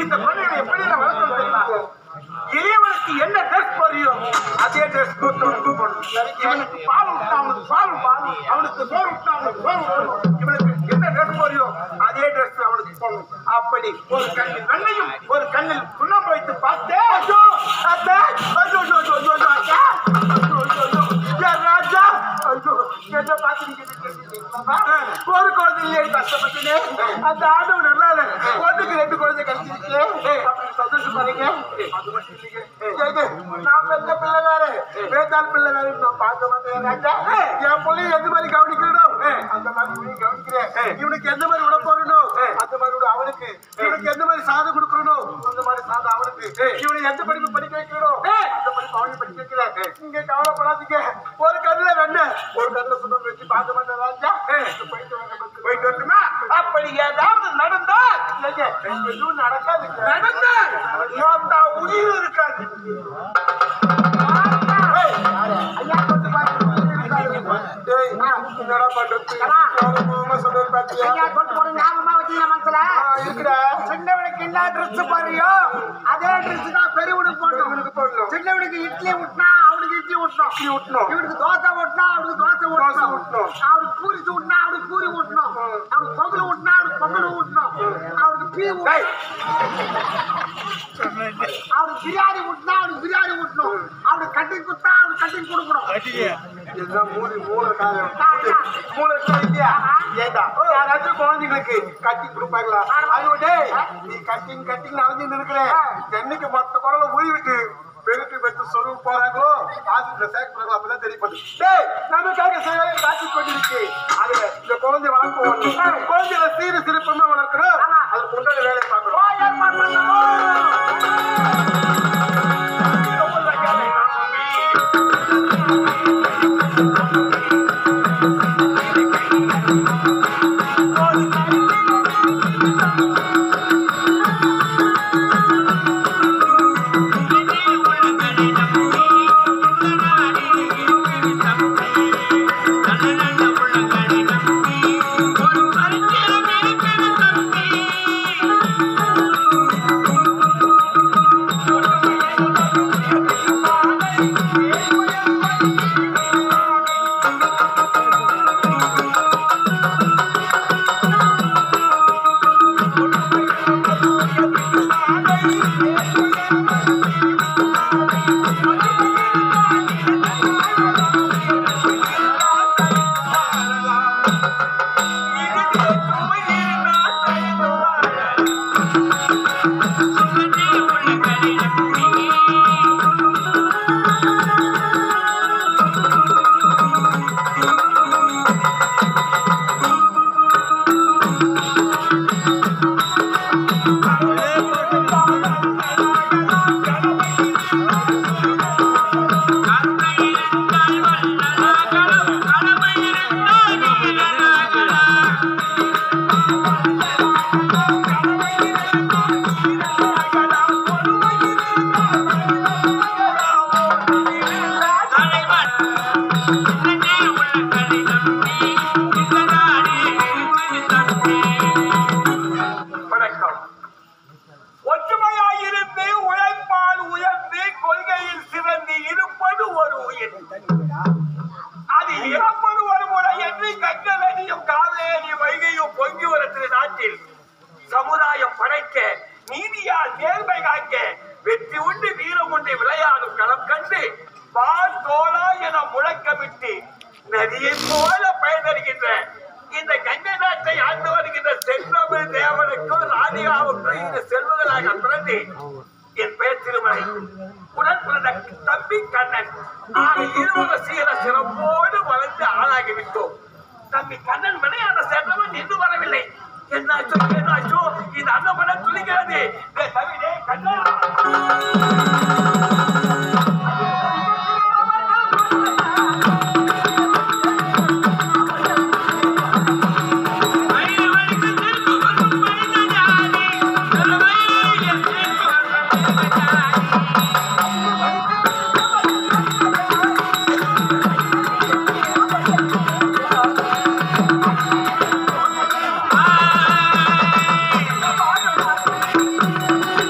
இந்த குழந்தைகளை எப்படி நான் வளர்க்கணும் தெரியுமா இளையவனுக்கு என்ன ட்ரெஸ் போறியும் அதே ட்ரெஸ் கொடுத்து இவனுக்கு பால் விட்டா அவனுக்கு பால் பால் அவனுக்கு சோறு விட்டா அவனுக்கு சோறு விட்டணும் இவனுக்கு என்ன ட்ரெஸ் போறியோ அதே ட்ரெஸ் அவனுக்கு போடணும் அப்படி ஒரு கண்ணில் வெண்ணையும் ஒரு கண்ணில் சுண்ணாம்பு வைத்து பார்த்தேன் ஐயோ அத்தை ஐயோ ஐயோ ஐயோ ஐயோ ஐயோ அத்தை ஐயோ ஐயோ ஐயோ என் ராஜா ஐயோ என்ன பார்த்து நீங்க இப்படி கேட்டீங்களா? ஒரு குழந்தை இல்லையே கஷ்டப்பட்டுனே அந்த ஆண்டவன் நல்லா ஒண்ணுக்கு ரெண்டு குழந்தை கிடைச்சிருக்கு அப்படி சந்தோஷப்படுறீங்க அது மட்டும் இல்லைங்க ஏங்க, நான் பெத்த பிள்ளை வேற வேதாள் பிள்ளை வேற நான் பார்க்க மாட்டேன் ராஜா என் பிள்ளைய எந்த மாதிரி கவனிக்கணும் அந்த மாதிரி இவனையும் கவனிக்கிறேன் இவனுக்கு எந்த மாதிரி விட போறணும் அந்த மாதிரி விட அவனுக்கு இவனுக்கு எந்த மாதிரி சாதம் கொடுக்கணும் அந்த மாதிரி சாதம் அவனுக்கு இவனை எந்த படிப்பு படிக்க வைக்கணும் அந்த படிப்பு அவனுக்கு படிக்க வைக்கிறேன் நீங்க கவலைப்படாதீங்க ஒரு கண்ணுல வெண்ண ஒரு கண்ணுல சுத்தம் வச்சு பார்க்க மாட்டேன் ராஜா போயிட்டு வாங்க போயிட்டு வரட்டுமா அப்படி ஏதாவது நடந்தா இல்லைங்க எதுவும் நடக்காது நடந்தா மொத்த உயிர் இருக்காது ஏய், ஐயா, கொஞ்சம் பாருங்க. டேய், என்னடா பண்றது? கௌரவமா சொல்றது பாத்தியா? ஐயா கொண்டு போன ஞாபகமா வச்சீங்க மனசுல ஆ, இருக்குடா. சின்னவனுக்கு என்ன ட்ரெஸ் பாருயோ அதே ட்ரெஸ் தான் பெரியவனுக்கு போடணும் இவனுக்கு போடணும். சின்னவனுக்கு இட்லி ஊட்டினா அவனுக்கு இட்லி ஊட்டணும் இட்லி ஊட்டணும். இவனுக்கு தோசை ஊட்டினா அவனுக்கு தோசை தோசை ஊட்டணும் ஊட்டணும். அவனுக்கு பூரி ஊட்டினா அவனுக்கு பூரி ஊட்டணும் அவனுக்கு பொங்கல் ஊட்டினா அவனுக்கு பொங்கல் ஊட்டணும் அவனுக்கு பீ டேய், அவனுக்கு பிரியாணி ஊட்டினா அவனுக்கு பிரியாணி ஊட்டணும் அவனுக்கு கட்டிங் கொடுத்தா அவனுக்கு கட்டிங் கொடுக்கணும் இதுதான் மூணு மூணு காலம். மூணு காலம் இல்லையா? ஏண்டா, யாராச்சும் குழந்தைங்களுக்கு கட்டி கொடுப்பாங்களா அது டேய், நீ கட்டிங் கட்டிங் நடந்துட்டு இருக்கிற என்னைக்கு மொத்த குரல ஊறி விட்டு பெருட்டு பெற்று சொருவு போறாங்களோ ஆஸ்பத்திரியில சேர்க்கிறாங்களோ அப்பதான் தெரியப்படுது டேய் நமக்காக சேவை காட்சி கொண்டிருக்கு அதுல இந்த குழந்தை வளர்ப்பு குழந்தைகளை சீர சிறப்புமா வளர்க்கணும் அது கொண்டாட வேலை பார்க்கணும் வணக்கம் ஒற்றுமையாயிருந்து உழைப்பால் உயர்ந்து கொள்கையில் சிறந்து இருப்பது ஒரு உயிர் அது இறப்பது ஒரு முறை என்று கங்கநதியும் காவேரி வைகையும் பொங்கி வர நாட்டில் சமுதாயம் படைக்க நீதியால் நேர்மை காக்க வெற்றி உண்டு வீரம் உண்டு விளையாடும் களம் கண்டு பால் தோளா என முழக்கமிட்டு நதியை போல பயனருகின்ற இந்த கங்கை நாட்டை ஆண்டு வருகின்ற செந்தமிழ் தேவனுக்கும் ராதிகாவுக்கும் இந்த செல்வங்களாக பிறந்து என் பெயர் திருமலை உடன் பிறந்த தம்பி கண்ணன் ஆக இருவர சீர சிறப்போடு வளர்ந்து ஆளாகிவிட்டோம் தம்பி கண்ணன் விளையாட சென்றவன் இன்னும் வரவில்லை என்னாச்சோ என்னாச்சோ இந்த அன்னமன துளிக்கிறது டேய் தம்பி, டேய் கண்ணா ஆ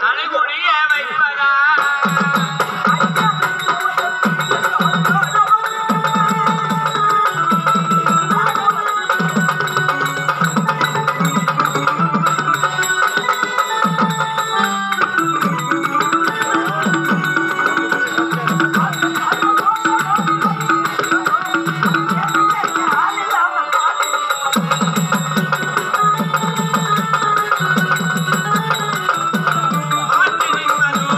தலைமுடிய வைப்பதா ஆட்டி நிற்பதோ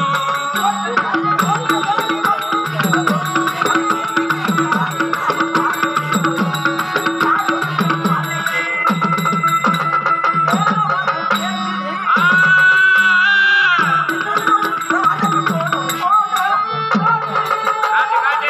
காட்டு காட்டு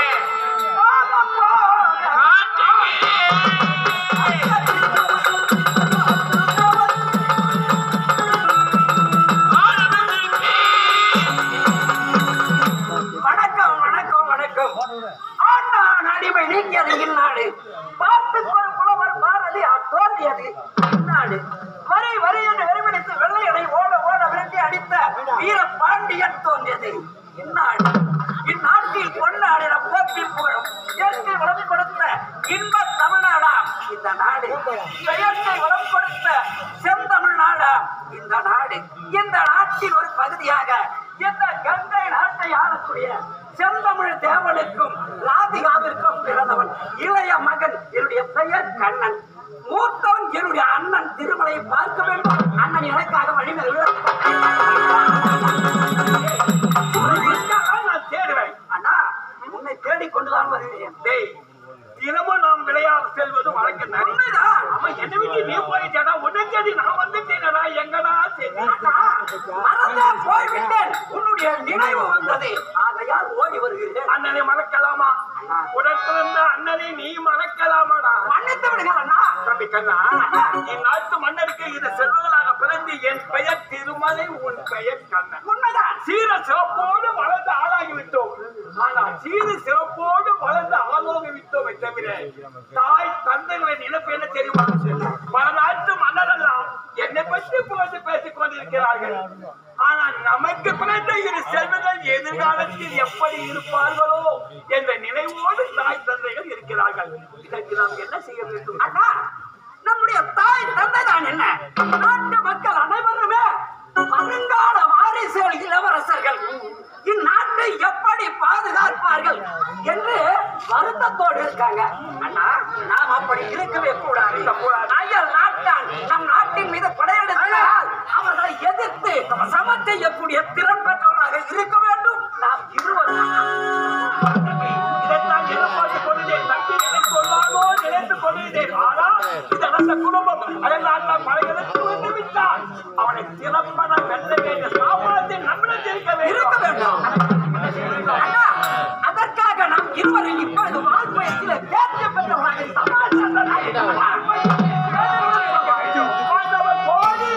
வணக்கம் வணக்கம் வணக்கம் ஆண்டான் அடிமை நீக்கியது இந்நாடு பாட்டுக்கு ஒரு புலவர் பாரதி தோன்றியது இந்நாடு வரி வரி என்று வெறிபிடித்து வெள்ளையனை ஓட ஓட விரட்டி அடித்த வீர பாண்டியன் தோன்றியது இந்நாடு இந்நாட்டில் பொன்னாடின போற்றி புகழும் இயற்கை வளம் கொடுத்த இன்ப தமிழ்நாடாம் இந்த நாடு செயற்கை வளம் கொடுத்த செந்தமிழ் நாடாம் இந்த நாடு இந்த நாட்டின் ஒரு பகுதியாக இந்த கங்கை நாட்டை ஆளக்கூடிய செந்தமிழ் தேவனுக்கும் ராதிகாவிற்கும் பிறந்தவன் இளைய மகன் என்னுடைய பெயர் கண்ணன் மூத்தவன் என்னுடைய அண்ணன் திருமலையை பார்க்க வேண்டும் அண்ணன் எனக்காக வழிநெடுக நான் தேடுவேன் அண்ணா உன்னை தேடிக்கொண்டுதான் வருகிறேன் டேய் தினமும் நாம் விளையாட செல்வது வழக்கம் தானே? உண்மைதான் ஆமா என்ன விட்டு நீ போயிட்டா உன்னை தேடி நான் வந்துட்டேனடா எங்கடா சரி அண்ணா, மறந்தே போய்விட்டேன் உன்னுடைய நினைவு வந்தது ஆகையால் ஓடி வருகிறேன் அண்ணனை மறக்கலாமா உடன் பிறந்த அண்ணனை நீ மறக்கலாமாடா மன்னித்து விடுங்கள் அண்ணா தம்பி கண்ணா இந்நாட்டு மன்னருக்கு இது செல்வங்களாக பிறந்து என் பெயர் திருமலை உன் பெயர் கண்ணன் உண்மைதான் சீர சிறப்போடு வளர்ந்து ஆளாகி விட்டோம் ஆனா சீர சிறப்போடு வளர்ந்து ஆளாகி விட்டோமே தவிர தாய் தந்தைகளின் நினைப்பு என்ன தெரியுமா பல நாட்டு மன்னரெல்லாம் என்னை பற்றி புகழ்ந்து பேசிக் கொண்டிருக்கிறார்கள் ஆனா நமக்கு பிறந்த இரு செல்வங்கள் எதிர்காலத்தில் எப்படி இருப்பார்களோ என்ற நினைவோடு தாய் தந்தைகள் இருக்கிறார்கள் இதற்கு நாம் என்ன செய்ய வேண்டும் அண்ணா நம்முடைய தாய் தந்தைதான் என்ன நாட்டு மக்கள் அனைவருமே வருங்கால வாரிசுகள் இளவரசர்கள் இந்நாட்டை எப்படி பாதுகாப்பார்கள் என்று வருத்தத்தோடு இருக்காங்க அண்ணா நாம் அப்படி இருக்கவே கூடாது அயல் நாட்டான் நம் நாட்டின் மீது படையெடுத்தால் அவர்களை எதிர்த்து சமன் செய்யக்கூடிய திறன் பெற்றவர்களாக இருக்க வேண்டும் நாம் இருவரும் இதைத்தான் எதிர்பார்த்துக் கொண்டிருந்தேன். தம்பி எனக்கு சொல்லாமோ நினைத்துக் கொண்டிருந்தேன். ஆனால் இந்த நல்ல குடும்பம் அயல்நாட்டார் படைகளுக்கு வந்து விட்டான். அவனை திறம்பட வெல்ல வேண்டிய சாமர்த்தியம் நம்மிடம் இருக்க இருக்க வேண்டும். வேண்டும் அண்ணா, அதற்காக நாம் இருவரும் இப்பொழுது வாழ்க்கையில் தேர்ச்சி பெற்றவர்களாக சமாளித்தார்கள். வாழ்ந்தவன் போடி.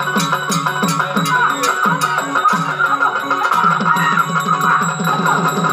அண்ணா,